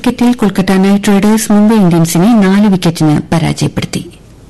ക്രിക്കറ്റിൽ Kolkata night Riders Mumbai ഇന്ത്യൻസിനെ നാല് വിക്കറ്റിന് പരാജയപ്പെടുത്തി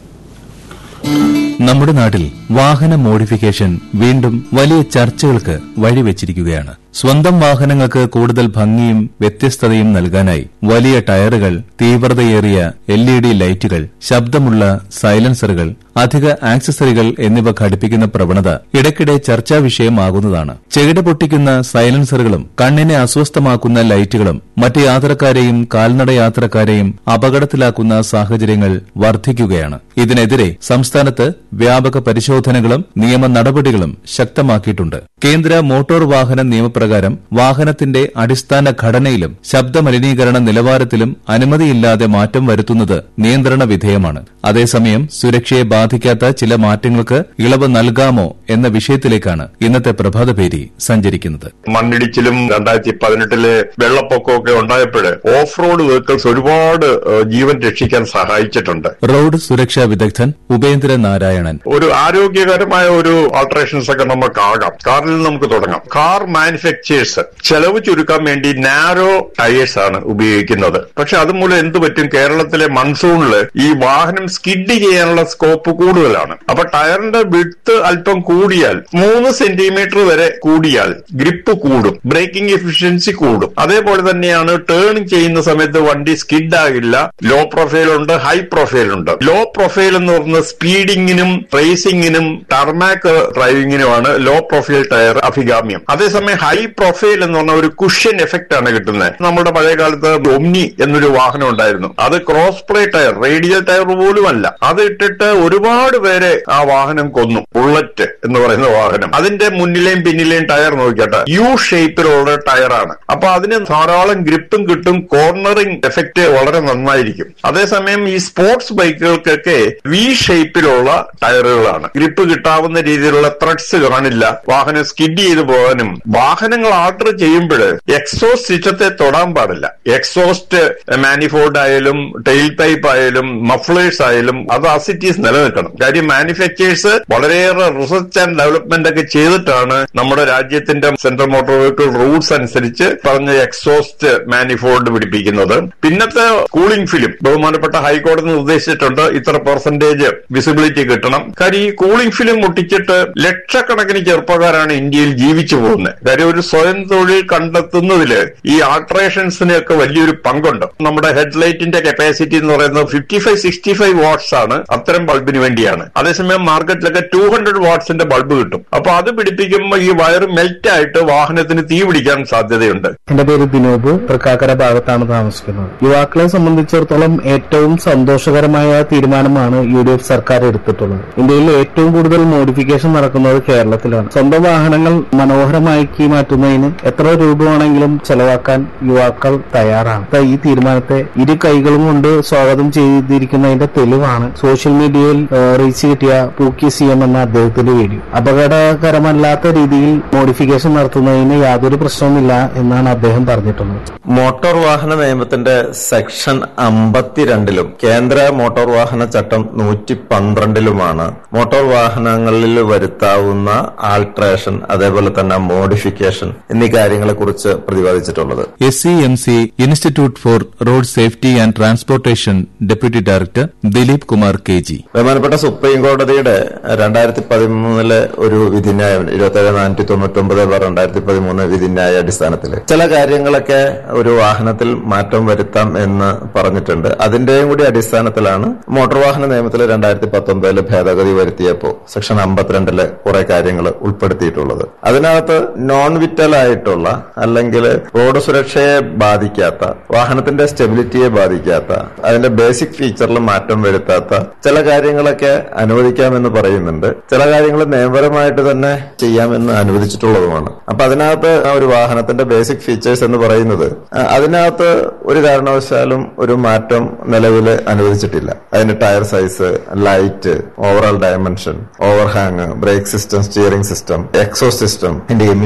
നമ്മുടെ നാട്ടിൽ വാഹന മോഡിഫിക്കേഷൻ വീണ്ടും വലിയ ചർച്ചകൾക്ക് വഴിവെച്ചിരിക്കുകയാണ് സ്വന്തം വാഹനങ്ങൾക്ക് കൂടുതൽ ഭംഗിയും വ്യത്യസ്തതയും നൽകാനായി വലിയ ടയറുകൾ തീവ്രതയേറിയ എൽ ഇ ഡി ലൈറ്റുകൾ ശബ്ദമുള്ള സൈലൻസറുകൾ അധിക ആക്സസറികൾ എന്നിവ ഘടിപ്പിക്കുന്ന പ്രവണത ഇടയ്ക്കിടെ ചർച്ചാ വിഷയമാകുന്നതാണ് ചെകിട പൊട്ടിക്കുന്ന സൈലൻസറുകളും കണ്ണിനെ അസ്വസ്ഥമാക്കുന്ന ലൈറ്റുകളും മറ്റ് യാത്രക്കാരെയും കാൽനട യാത്രക്കാരെയും അപകടത്തിലാക്കുന്ന സാഹചര്യങ്ങൾ വർദ്ധിക്കുകയാണ് ഇതിനെതിരെ സംസ്ഥാനത്ത് വ്യാപക പരിശോധനകളും നിയമ നടപടികളും ശക്തമാക്കിയിട്ടുണ്ട് കേന്ദ്ര മോട്ടോർ വാഹന നിയമപ്രകാരം വാഹനത്തിന്റെ അടിസ്ഥാന ഘടനയിലും ശബ്ദമലിനീകരണ നിലവാരത്തിലും അനുമതിയില്ലാതെ മാറ്റം വരുത്തുന്നത് നിയന്ത്രണ വിധേയമാണ് അതേസമയം സുരക്ഷയെ ബാധിക്കാത്ത ചില മാറ്റങ്ങൾക്ക് ഇളവ് നൽകാമോ എന്ന വിഷയത്തിലേക്കാണ് ഇന്നത്തെ പ്രഭാതപേരി സഞ്ചരിക്കുന്നത് മണ്ണിടിച്ചിലും രണ്ടായിരത്തി പതിനെട്ടിലെ വെള്ളപ്പൊക്കമൊക്കെ ഉണ്ടായപ്പോൾ ഓഫ് റോഡ് വെഹിക്കിൾസ് ഒരുപാട് ഏഹ്, ജീവൻ രക്ഷിക്കാൻ സഹായിച്ചിട്ടുണ്ട് റോഡ് സുരക്ഷാ വിദഗ്ധൻ ഉപേന്ദ്ര നാരായണൻ ഒരു ആരോഗ്യകരമായ ഒരു ആൾട്രേഷൻസ് ഒക്കെ നമുക്കാകാം കാറിൽ നിന്ന് നമുക്ക് തുടങ്ങാം കാർ മാനുഫാക്ചേഴ്സ് ചെലവ് ചുരുക്കാൻ വേണ്ടി നാരോ ടയേഴ്സ് ആണ് ഉപയോഗിക്കുന്നത് പക്ഷെ അതുമൂലം എന്ത് പറ്റും കേരളത്തിലെ മൺസൂണിൽ ഈ വാഹനം സ്കിഡ് ചെയ്യാനുള്ള സ്കോപ്പ് കൂടുതലാണ് അപ്പൊ ടയറിന്റെ വിട്ത് അല്പം കൂടിയാൽ മൂന്ന് സെന്റിമീറ്റർ വരെ കൂടിയാൽ ഗ്രിപ്പ് കൂടും ബ്രേക്കിംഗ് എഫിഷ്യൻസി കൂടും അതേപോലെ തന്നെയാണ് ടേൺ ചെയ്യുന്ന സമയത്ത് വണ്ടി സ്കിഡ് ആകില്ല ലോ പ്രൊഫൈൽ ഉണ്ട് ഹൈ പ്രൊഫൈൽ ഉണ്ട് ലോ പ്രൊഫൈൽ എന്ന് പറയുന്നത് സ്പീഡിങ്ങിനും റേസിംഗിനും ടർമാക്ക് ഡ്രൈവിംഗിനുമാണ് ലോ പ്രൊഫൈൽ ടയർ അഭികാമ്യം അതേസമയം ഹൈ പ്രൊഫൈൽ എന്ന് പറഞ്ഞ ഒരു കുഷ്യൻ എഫക്റ്റ് ആണ് കിട്ടുന്നത് നമ്മുടെ പഴയ കാലത്ത് ഒമ്നി എന്നൊരു വാഹനം ഉണ്ടായിരുന്നു അത് cross ply tyre radial tyre പോലും അല്ല അത് ഇട്ടിട്ട് ഒരുപാട് പേരെ ആ വാഹനം കൊന്നു ബുള്ളറ്റ് എന്ന് പറയുന്ന വാഹനം അതിന്റെ മുന്നിലെയും പിന്നിലെയും ടയർ നോക്കിയിട്ട് യു ഷേപ്പിലുള്ള ടയറാണ് അപ്പൊ അതിന് ധാരാളം ഗ്രിപ്പും കിട്ടും കോർണറിംഗ് എഫക്റ്റ് വളരെ നന്നായിരിക്കും അതേസമയം ഈ സ്പോർട്സ് ബൈക്കുകൾക്കൊക്കെ വി ഷേപ്പിലുള്ള ടയറുകളാണ് ഗ്രിപ്പ് കിട്ടാവുന്ന രീതിയിലുള്ള ത്രെഡ്സ് കാണില്ല വാഹനം സ്കിഡ് ചെയ്തു പോകാനും വാഹനങ്ങൾ ആർഡർ ചെയ്യുമ്പോൾ എക്സോസ്റ്റ് സിസ്റ്റത്തെ തൊടാൻ പാടില്ല എക്സോസ്റ്റ് മാനിഫോൾഡ് ആയാലും ടെയിൽ പൈപ്പ് ആയാലും മഫ്ലേഴ്സ് ആയാലും അത് അസിറ്റീസ് നിലനിൽക്കണം കാര്യം മാനുഫാക്ചേഴ്സ് വളരെയേറെ റിസർച്ച് ആൻഡ് ഡെവലപ്മെന്റ് ഒക്കെ ചെയ്തിട്ടാണ് നമ്മുടെ രാജ്യത്തിന്റെ സെൻട്രൽ മോട്ടോർ വെഹിക്കിൾ റൂൾസ് അനുസരിച്ച് പറഞ്ഞ എക്സോസ്റ്റ് മാനിഫോൾഡ് പിടിപ്പിക്കുന്നത് പിന്നത്തെ കൂളിംഗ് ഫിലിം ബഹുമാനപ്പെട്ട ഹൈക്കോടതി നിർദ്ദേശിച്ചിട്ടുണ്ട് ഇത്ര പെർസെന്റേജ് വിസിബിലിറ്റി കിട്ടണം കാര്യം ഈ കൂളിംഗ് ഫിലിം മുട്ടിച്ചിട്ട് ലക്ഷക്കണക്കിന് ചെറുപ്പക്കാരാണ് ഇന്ത്യയിൽ ജീവിച്ചു പോകുന്നത് കാര്യം ഒരു സ്വയം തൊഴിൽ കണ്ടെത്തുന്നതില് ഈ ആൾട്രേഷൻസിനൊക്കെ വലിയൊരു പങ്കുണ്ട് നമ്മുടെ ഹെഡ്ലൈറ്റിന്റെ കപ്പാസിറ്റി എന്ന് പറയുന്നത് fifty five sixty five watts ആണ് അത്തരം ബൾബിന് വേണ്ടിയാണ് അതേസമയം മാർക്കറ്റിലൊക്കെ ടു ഹൺഡ്രഡ് വാട്ട്സിന്റെ ബൾബ് കിട്ടും അപ്പൊ അത് പിടിപ്പിക്കുമ്പോൾ ഈ വയർ മെൽറ്റ് ആയിട്ട് വാഹനത്തിന് തീ പിടിക്കാൻ സാധ്യതയുണ്ട് എന്റെ പേര് ദിനൂപ് തൃക്കാക്കര ഭാഗത്താണ് താമസിക്കുന്നത് യുവാക്കളെ സംബന്ധിച്ചിടത്തോളം ഏറ്റവും സന്തോഷകരമായ തീരുമാനമാണ് യു ഡി എഫ് സർക്കാർ എടുത്തിട്ടുള്ളത് ഇന്ത്യയിൽ ഏറ്റവും കൂടുതൽ മോഡിഫിക്കേഷൻ നടക്കുന്നത് കേരളത്തിലാണ് സ്വന്തം വാഹനങ്ങൾ മനോഹരമാക്കി മാറ്റുന്നതിന് എത്ര രൂപ വേണമെങ്കിലും ചെലവാക്കാൻ യുവാക്കൾ തയ്യാറാണ് ഇപ്പൊ ഈ തീരുമാനത്തെ ഇരു കൈകളും കൊണ്ട് സ്വാഗതം ചെയ്തിരിക്കുന്നതിന്റെ തെളിവാണ് സോഷ്യൽ മീഡിയയിൽ ഏഹ്, റീച്ച് കിട്ടിയ പൂക്കി സി എം എന്ന അദ്ദേഹത്തിന്റെ വീഡിയോ അപകടകരമല്ലാത്ത രീതിയിൽ മോഡിഫിക്കേഷൻ നടത്തുന്നതിന് യാതൊരു പ്രശ്നവുമില്ല എന്നാണ് അദ്ദേഹം പറഞ്ഞിട്ടുള്ളത് മോട്ടോർ വാഹന നിയമത്തിന്റെ സെക്ഷൻ അമ്പത്തിരണ്ടിലും കേന്ദ്ര മോട്ടോർ വാഹന ചട്ടം നൂറ്റി പന്ത്രണ്ടിലുമാണ് മോട്ടോർ വാഹനങ്ങളിൽ വരുത്താവുന്ന ആൾട്രേഷൻ അതേപോലെ തന്നെ മോഡിഫിക്കേഷൻ എന്നീ കാര്യങ്ങളെ കുറിച്ച് പ്രതിപാദിച്ചിട്ടുള്ളത് S C M C institute for road safety and transportation deputy director Dileep Kumar K G ബഹുമാനപ്പെട്ട സുപ്രീം കോടതിയുടെ രണ്ടായിരത്തി പതിമൂന്നിലെ ഒരു വിധിന്യായം ഇരുപത്തേഴ് നാനൂറ്റി തൊണ്ണൂറ്റൊമ്പത് ബാർ രണ്ടായിരത്തി പതിമൂന്ന് വിധിന്യായ അടിസ്ഥാനത്തിൽ ചില കാര്യങ്ങളൊക്കെ ഒരു വാഹനത്തിൽ മാറ്റം വരുത്താം എന്ന് പറഞ്ഞിട്ടുണ്ട് അതിന്റെയും കൂടി അടിസ്ഥാനത്തിലാണ് മോട്ടോർ വാഹന നിയമത്തിൽ രണ്ടായിരത്തി പത്തൊമ്പതില് ഭേദഗതി വരുത്തിയപ്പോൾ സെക്ഷൻ അമ്പത്തിരണ്ടില് കുറെ കാര്യങ്ങൾ ഉൾപ്പെടുത്തിയിട്ടുള്ളത് അതിനകത്ത് നോൺ വിറ്റൽ ആയിട്ടുള്ള അല്ലെങ്കിൽ റോഡ് സുരക്ഷയെ ബാധിക്കാത്ത വാഹനത്തിന്റെ സ്റ്റെബിലിറ്റിയെ ബാധിക്കാത്ത അതിന്റെ ബേസിക് ഫീച്ചറിൽ മാറ്റം വരുത്താത്ത ചില കാര്യങ്ങളൊക്കെ അനുവദിക്കാമെന്ന് പറയുന്നുണ്ട് ചില കാര്യങ്ങൾ നിയമപരമായിട്ട് തന്നെ ചെയ്യാമെന്ന് അനുവദിച്ചിട്ടുള്ളതുമാണ് അപ്പൊ അതിനകത്ത് ആ ഒരു വാഹനത്തിന്റെ ബേസിക് ഫീച്ചേഴ്സ് എന്ന് പറയുന്നത് ആ, അതിനകത്ത് ഒരു കാരണവശാലും ഒരു മാറ്റം നിലവിൽ അനുവദിച്ചിട്ടില്ല അതിന്റെ tyre size light overall dimension overhang brake system steering system exhaust system ഇതിന്റെ എമിഷൻ ഇങ്ങനെ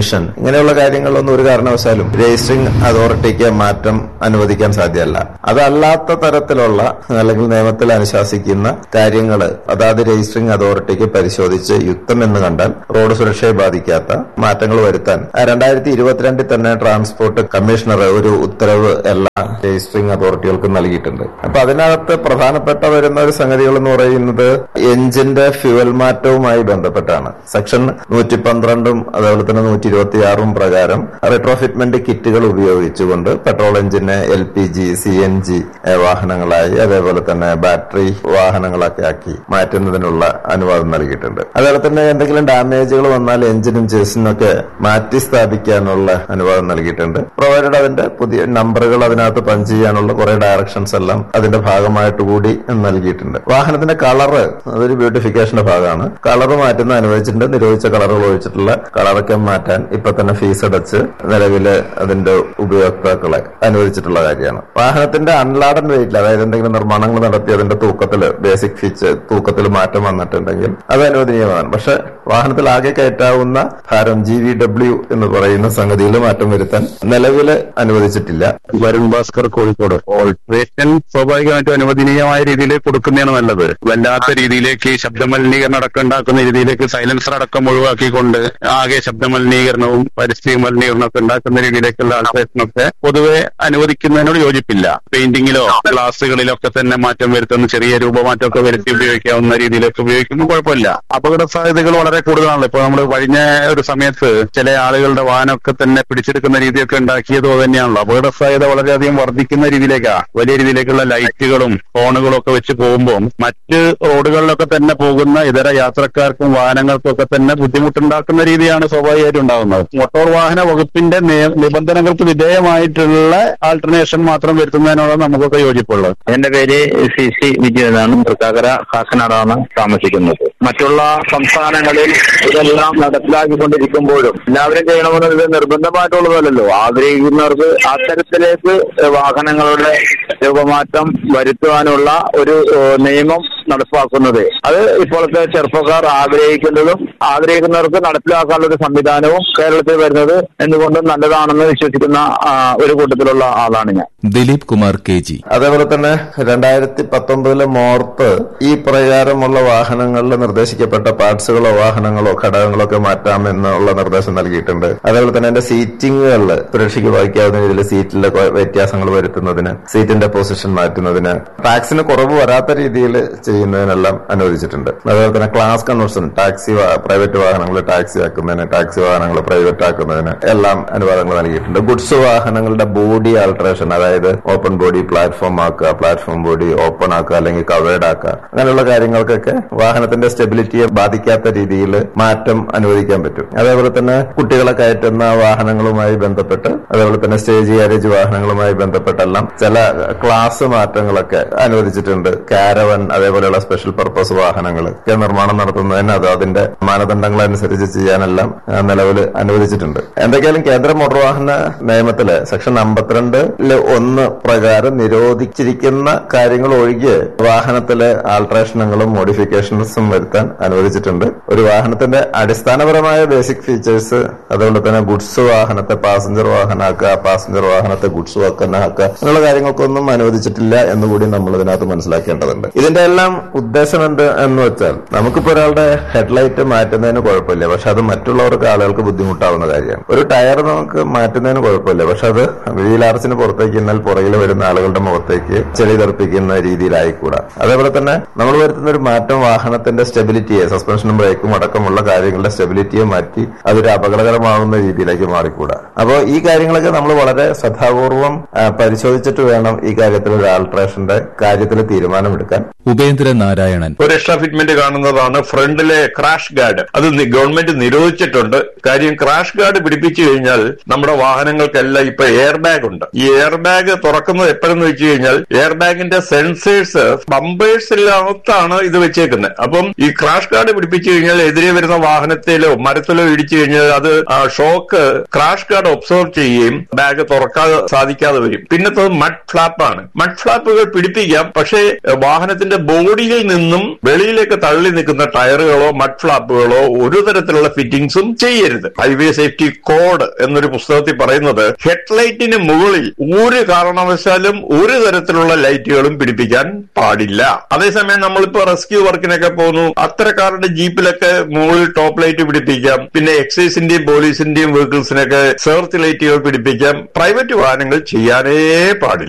ഇങ്ങനെയുള്ള കാര്യങ്ങളിലൊന്നും ഒരു കാരണവശാലും രജിസ്ട്രിംഗ് അതോറിറ്റിക്ക് മാറ്റം അനുവദിക്കാൻ സാധ്യമല്ല അതല്ലാത്ത തരത്തിലുള്ള അല്ലെങ്കിൽ നിയമത്തിൽ അനുശാസിക്കുന്ന കാര്യങ്ങൾ അതാത് രജിസ്ട്രിംഗ് അതോറിറ്റിക്ക് പരിശോധിച്ച് യുക്തം എന്ന് കണ്ടാൽ റോഡ് സുരക്ഷയെ ബാധിക്കാത്ത മാറ്റങ്ങൾ വരുത്താൻ രണ്ടായിരത്തി ഇരുപത്തിരണ്ടിൽ തന്നെ ട്രാൻസ്പോർട്ട് കമ്മീഷണർ ഒരു ഉത്തരവ് എല്ലാ രജിസ്ട്രിംഗ് അതോറിറ്റികൾക്കും നൽകിയിട്ടുണ്ട് അപ്പൊ അതിനകത്ത് പ്രധാനപ്പെട്ട വരുന്ന ഒരു സംഗതികൾ എന്ന് പറയുന്നത് എഞ്ചിന്റെ ഫ്യുവൽ മാറ്റവുമായി ബന്ധപ്പെട്ടാണ് സെക്ഷൻ നൂറ്റി പന്ത്രണ്ടും അതുപോലെ തന്നെ നൂറ്റി ഇരുപത്തി ആറും പ്രകാരം റിട്രോഫിറ്റ്മെന്റ് കിറ്റുകൾ ഉപയോഗിച്ചുകൊണ്ട് പെട്രോൾ എഞ്ചിന് L P G C N G വാഹനങ്ങളായി അതേപോലെ തന്നെ ബാറ്ററി വാഹനങ്ങളൊക്കെ ആക്കി മാറ്റുന്നതിനുള്ള അനുവാദം നൽകിയിട്ടുണ്ട് അതുപോലെ തന്നെ എന്തെങ്കിലും ഡാമേജുകൾ വന്നാൽ എഞ്ചിനും ചേസിനും ഒക്കെ മാറ്റി സ്ഥാപിക്കാനുള്ള അനുവാദം നൽകിയിട്ടുണ്ട് പ്രൊവൈഡഡ് അതിന്റെ പുതിയ നമ്പറുകൾ അതിനകത്ത് പഞ്ച് ചെയ്യാനുള്ള കുറെ ഡയറക്ഷൻസ് എല്ലാം അതിന്റെ ഭാഗമായിട്ട് കൂടി നൽകിയിട്ടുണ്ട് വാഹനത്തിന്റെ കളറ് അതൊരു ബ്യൂട്ടിഫിക്കേഷന്റെ ഭാഗമാണ് കളർ മാറ്റുന്ന അനുവദിച്ചിട്ടുണ്ട് നിരോധിച്ച കളറുകൾ ഒഴിച്ചിട്ടുള്ള കളറൊക്കെ മാറ്റാൻ ഇപ്പൊ തന്നെ ഫീസ് അടച്ച് നിലവില് അതിന്റെ ഉപയോക്താക്കളെ അനുവദിച്ചിട്ടുള്ള കാര്യമാണ് വാഹനത്തിന്റെ അൺലാഡൻ വെയിറ്റിൽ അതായത് എന്തെങ്കിലും നിർമ്മാണങ്ങൾ നടത്തി അതിന്റെ തൂക്കത്തിൽ ബേസിക് ഫീച്ചർ തൂക്കത്തിൽ മാറ്റം വന്നിട്ടുണ്ടെങ്കിൽ അത് അനുവദനീയമാണ് പക്ഷെ വാഹനത്തിൽ ആകെ കയറ്റാവുന്ന ഭാരം ജി വി ഡബ്ല്യു എന്ന് പറയുന്ന സംഗതിയിൽ മാറ്റം വരുത്താൻ നിലവില് അനുവദിച്ചിട്ടില്ല വരുൺ ഭാസ്കർ കോഴിക്കോട് ഓൾട്രേഷൻ സ്വാഭാവികമായിട്ടും അനുവദനീയമായ രീതിയിൽ കൊടുക്കുന്നതാണ് നല്ലത് വല്ലാത്ത രീതിയിലേക്ക് ശബ്ദമലിനീകരണം അടക്കം ഉണ്ടാക്കുന്ന രീതിയിലേക്ക് സൈലൻസർ അടക്കം ഒഴിവാക്കിക്കൊണ്ട് ആകെ ശബ്ദമലിനീകരണവും പരിസ്ഥിതി മലിനീകരണവും ഒക്കെ ഉണ്ടാക്കുന്ന രീതിയിലേക്കുള്ള ആൾട്രേഷനൊക്കെ പൊതുവെ അനുവദിക്കുന്നതിനോട് യോജിപ്പില്ല പെയിന്റിങ്ങിലോ ഗ്ലാസുകളിലോ ഒക്കെ തന്നെ മാറ്റം വരുത്തുന്ന ചെറിയ രൂപമാറ്റമൊക്കെ വരുത്തി ഉപയോഗിക്കാവുന്ന രീതിയിലൊക്കെ ഉപയോഗിക്കുമ്പോൾ കുഴപ്പമില്ല അപകട സാധ്യതകൾ വളരെ കൂടുതലാണല്ലോ ഇപ്പൊ നമ്മൾ കഴിഞ്ഞ ഒരു സമയത്ത് ചില ആളുകളുടെ വാഹനമൊക്കെ തന്നെ പിടിച്ചെടുക്കുന്ന രീതിയൊക്കെ ഉണ്ടാക്കിയത് തന്നെയാണല്ലോ അപകട സാധ്യത വളരെയധികം വർദ്ധിക്കുന്ന രീതിയിലേക്കാ വലിയ രീതിയിലേക്കുള്ള ലൈറ്റുകളും ഹോണുകളും ഒക്കെ വെച്ച് പോകുമ്പോൾ മറ്റ് റോഡുകളിലൊക്കെ തന്നെ പോകുന്ന ഇതര യാത്രക്കാർക്കും വാഹനങ്ങൾക്കും ഒക്കെ തന്നെ ബുദ്ധിമുട്ടുണ്ടാക്കുന്ന രീതിയാണ് സ്വാഭാവികമായിട്ടും ഉണ്ടാകുന്നത് മോട്ടോർ വാഹന വകുപ്പിന്റെ നിയ- നിബന്ധനകൾക്ക് വിധേയമായിട്ടുള്ള ആൾട്ടർനേഷൻ മാത്രം വരുത്തുന്നതിനോട് നമുക്കൊക്കെ യോജിപ്പുള്ളത് എന്റെ പേര് സി സി വിജയൻ എന്നാണ് തൃക്കാക്കര കാക്കനാടാണ് താമസിക്കുന്നത് മറ്റുള്ള സംസ്ഥാനങ്ങളിൽ ഇതെല്ലാം നടപ്പിലാക്കിക്കൊണ്ടിരിക്കുമ്പോഴും എല്ലാവരും ചെയ്യണമെന്നത് നിർബന്ധമായിട്ടുള്ളതല്ലോ ആഗ്രഹിക്കുന്നവർക്ക് അത്തരത്തിലേക്ക് വാഹനങ്ങളുടെ രൂപമാറ്റം വരുത്തുവാനുള്ള ഒരു ഏഹ്, നിയമം നടപ്പാക്കുന്നത് അത് ഇപ്പോഴത്തെ ചെറുപ്പക്കാർ ആഗ്രഹിക്കുന്നതും ആഗ്രഹിക്കുന്നവർക്ക് നടപ്പിലാക്കാനുള്ള ഒരു സംവിധാനവും കേരളത്തിൽ വരുന്നത് എന്തുകൊണ്ടും നല്ലതാണെന്ന് വിശ്വസിക്കുന്ന ആ, ഒരു കൂട്ടത്തിലുള്ള ആളാണ് ഞാൻ ദിലീപ് കുമാർ കെ ജി അതേപോലെ തന്നെ രണ്ടായിരത്തി പത്തൊമ്പതിലെ മോർത്ത് ഈ പ്രകാരമുള്ള വാഹനങ്ങളിൽ നിർദ്ദേശിക്കപ്പെട്ട പാർട്സുകളോ വാഹനങ്ങളോ ഘടകങ്ങളോ ഒക്കെ മാറ്റാം എന്നുള്ള നിർദ്ദേശം നൽകിയിട്ടുണ്ട് അതേപോലെ തന്നെ എന്റെ സീറ്റിങ്ങുകളിൽ സുരക്ഷയ്ക്ക് വഹിക്കാവുന്ന രീതിയിൽ സീറ്റിലെ കൊ- വ്യത്യാസങ്ങൾ വരുത്തുന്നതിന് സീറ്റിന്റെ പൊസിഷൻ മാറ്റുന്നതിന് ടാക്സിന് കുറവ് വരാത്ത രീതിയിൽ ചെയ്യുന്നതിനെല്ലാം അനുവദിച്ചിട്ടുണ്ട് അതേപോലെ തന്നെ ക്ലാസ് കൺവേർഷൻ ടാക്സി പ്രൈവറ്റ് വാഹനങ്ങൾ ടാക്സി ആക്കുന്നതിന് ടാക്സി വാഹനങ്ങൾ പ്രൈവറ്റ് ആക്കുന്നതിന് എല്ലാം അനുവാദങ്ങൾ നൽകിയിട്ടുണ്ട് ഗുഡ്സ് വാഹനങ്ങളുടെ ബോഡി ആൾട്രേഷൻ അതായത് ഓപ്പൺ ബോഡി പ്ലാറ്റ്ഫോം ആക്കുക പ്ലാറ്റ്ഫോം ബോഡി ഓപ്പൺ ആക്കുക അല്ലെങ്കിൽ കവേർഡ് ആക്കുക അങ്ങനെയുള്ള കാര്യങ്ങൾക്കൊക്കെ വാഹനത്തിന്റെ സ്റ്റെബിലിറ്റിയെ ബാധിക്കാത്ത രീതിയിൽ മാറ്റം അനുവദിക്കാൻ പറ്റും അതേപോലെ തന്നെ കുട്ടികളെ കയറ്റുന്ന വാഹനങ്ങളുമായി ബന്ധപ്പെട്ട് അതേപോലെ തന്നെ സ്റ്റേജ് ഗാരേജ് വാഹനങ്ങളുമായി ബന്ധപ്പെട്ടെല്ലാം ചില ക്ലാസ് മാറ്റങ്ങളൊക്കെ അനുവദിച്ചിട്ടുണ്ട് കാരവൻ അതേപോലെയുള്ള സ്പെഷ്യൽ പർപ്പസ് വാഹനങ്ങൾ ഒക്കെ നിർമ്മാണം നടത്തുന്നതിന് അത് അതിന്റെ മാനദണ്ഡങ്ങൾ അനുസരിച്ച് ചെയ്യാനെല്ലാം നിലവിൽ അനുവദിച്ചിട്ടുണ്ട് എന്തൊക്കെയാലും കേന്ദ്ര മോട്ടോർ വാഹന നിയമത്തില് സെക്ഷൻ അമ്പത്തിരണ്ടില് ഒന്ന് പ്രകാരം നിരോധിച്ചിരിക്കുന്ന കാര്യങ്ങൾ ഒഴികെ വാഹനത്തിലെ ആൾട്രേഷനുകളും മോഡിഫിക്കേഷൻസും വരുത്താൻ അനുവദിച്ചിട്ടുണ്ട് ഒരു വാഹനത്തിന്റെ അടിസ്ഥാനപരമായ ബേസിക് ഫീച്ചേഴ്സ് അതുപോലെ തന്നെ ഗുഡ്സ് വാഹനത്തെ പാസഞ്ചർ വാഹനമാക്കുക പാസഞ്ചർ വാഹനത്തെ ഗുഡ്സ് വാഹനമാക്കുക അങ്ങനെയുള്ള കാര്യങ്ങൾക്കൊന്നും അനുവദിച്ചിട്ടില്ല എന്നുകൂടി നമ്മൾ ഇതിനകത്ത് മനസ്സിലാക്കേണ്ടതുണ്ട് ഇതിന്റെ എല്ലാം ഉദ്ദേശം എന്ത് എന്ന് വെച്ചാൽ നമുക്കിപ്പോ ഒരാളുടെ ഹെഡ്ലൈറ്റ് മാറ്റുന്നതിന് കുഴപ്പമില്ല പക്ഷെ അത് മറ്റുള്ളവർക്ക് ആളുകൾക്ക് ബുദ്ധിമുട്ടാവുന്ന കാര്യമാണ് ഒരു ടയർ നമുക്ക് മാറ്റുന്നതിന് കുഴപ്പമില്ല പക്ഷെ അത് വീലാർച്ചിന് പുറത്തേക്ക് എന്നാൽ പുറകിൽ വരുന്ന ആളുകളുടെ മുഖത്തേക്ക് ചെളി തെറിപ്പിക്കുന്ന രീതിയിലായിക്കൂടാ അതേപോലെ തന്നെ നമ്മൾ വരുത്തുന്ന ഒരു മാറ്റം വാഹനത്തിന്റെ സ്റ്റെബിലിറ്റിയെ സസ്പെൻഷനും ബ്രേക്കും അടക്കമുള്ള കാര്യങ്ങളുടെ സ്റ്റെബിലിറ്റിയെ മാറ്റി അതൊരു അപകടകരമാവുന്ന രീതിയിലേക്ക് മാറിക്കൂടാ അപ്പോൾ ഈ കാര്യങ്ങളൊക്കെ നമ്മൾ വളരെ ശ്രദ്ധാപൂർവം ആ, പരിശോധിച്ചിട്ട് വേണം ഈ കാര്യത്തിൽ ഒരു ആൾട്രേഷന്റെ കാര്യത്തിൽ തീരുമാനമെടുക്കാൻ ഉപേന്ദ്ര നാരായണൻ ഒരു എക്സ്ട്രാ ഫിറ്റ്മെന്റ് കാണുന്നതാണ് ഫ്രണ്ടിലെ ക്രാഷ് ഗാർഡ് അത് നി- ഗവൺമെന്റ് നിരോധിച്ചിട്ടുണ്ട് കാര്യം ക്രാഷ് ഗാർഡ് പിടിപ്പിച്ചു കഴിഞ്ഞാൽ നമ്മുടെ വാഹനങ്ങൾക്കെല്ലാം ഇപ്പൊ എയർ ബാഗ് ഉണ്ട് ഈ എയർ ബാഗ് ബാഗ് തുറക്കുന്നത് എപ്പോഴെന്ന് വെച്ച് കഴിഞ്ഞാൽ എയർ ബാഗിന്റെ സെൻസേഴ്സ് ബമ്പേഴ്സിനകത്താണ് ഇത് വെച്ചേക്കുന്നത് അപ്പം ഈ ക്രാഷ് കാർഡ് പിടിപ്പിച്ചു കഴിഞ്ഞാൽ എതിരെ വരുന്ന വാഹനത്തിലോ മരത്തിലോ ഇടിച്ചു കഴിഞ്ഞാൽ അത് ഷോക്ക് ക്രാഷ് കാർഡ് ഒബ്സർവ് ചെയ്യുകയും ബാഗ് തുറക്കാതെ സാധിക്കാതെ വരും പിന്നത്തത് മഡ് ഫ്ലാപ്പാണ് മഡ് ഫ്ലാപ്പുകൾ പിടിപ്പിക്കാം പക്ഷേ വാഹനത്തിന്റെ ബോഡിയിൽ നിന്നും വെളിയിലേക്ക് തള്ളി നിൽക്കുന്ന ടയറുകളോ മഡ് ഫ്ലാപ്പുകളോ ഒരു തരത്തിലുള്ള ഫിറ്റിംഗ്സും ചെയ്യരുത് ഹൈവേ സേഫ്റ്റി കോഡ് എന്നൊരു പുസ്തകത്തിൽ പറയുന്നത് ഹെഡ്ലൈറ്റിന് മുകളിൽ ഒരു കാരണവശാലും ഒരു തരത്തിലുള്ള ലൈറ്റുകളും പിടിപ്പിക്കാൻ പാടില്ല അതേസമയം നമ്മളിപ്പോ റെസ്ക്യൂ വർക്കിനൊക്കെ പോകുന്നു അത്തരക്കാരുടെ ജീപ്പിലൊക്കെ മുകളിൽ ടോപ്പ് ലൈറ്റ് പിടിപ്പിക്കാം പിന്നെ എക്സൈസിന്റെയും പോലീസിന്റെയും വെഹിക്കിൾസിനൊക്കെ സെർച്ച് ലൈറ്റുകൾ പിടിപ്പിക്കാം പ്രൈവറ്റ് വാഹനങ്ങൾ ചെയ്യാനേ പാടില്ല